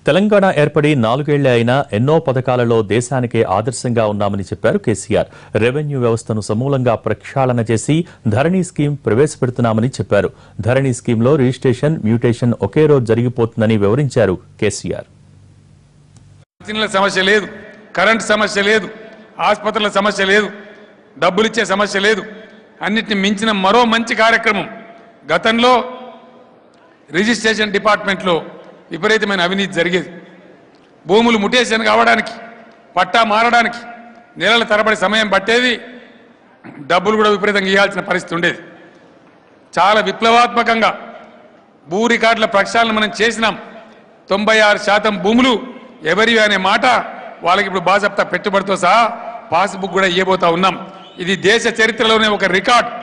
తెలంగాణ ఏర్పడి నాలుగేళ్లే అయినా ఎన్నో పథకాలలో దేశానికే ఆదర్శంగా ఉన్నామని చెప్పారు కేసీఆర్ రెవెన్యూ వ్యవస్థను సమూలంగా ప్రక్షాళన చేసి ధరణి స్కీమ్ ప్రవేశపెడుతున్నామని చెప్పారు ధరణి స్కీమ్లో రిజిస్ట్రేషన్ మ్యూటేషన్ ఒకే రోజు జరిగిపోతుందని వివరించారు కేసీఆర్ మంచినీళ్ళ సమస్య లేదు కరెంట్ సమస్య లేదు ఆసుపత్రుల సమస్య లేదు డబ్బులు ఇచ్చే సమస్య లేదు అన్నిటిని మించిన మరో మంచి కార్యక్రమం గతంలో రిజిస్ట్రేషన్ డిపార్ట్మెంట్లో విపరీతమైన అవినీతి జరిగేది భూములు ముటేషన్ కావడానికి పట్టా మారడానికి నెలల తరబడి సమయం పట్టేది డబ్బులు కూడా విపరీతంగా ఇవ్వాల్సిన పరిస్థితి ఉండేది చాలా విప్లవాత్మకంగా భూ రికార్డుల ప్రక్షాళన మనం చేసినాం తొంభై ఆరు శాతం భూములు ఎవరివి అనే మాట వాళ్ళకి ఇప్పుడు బాజప్తా పెట్టుబడితో సహా పాస్బుక్ కూడా ఇవ్వబోతా ఉన్నాం ఇది దేశ చరిత్రలోనే ఒక రికార్డ్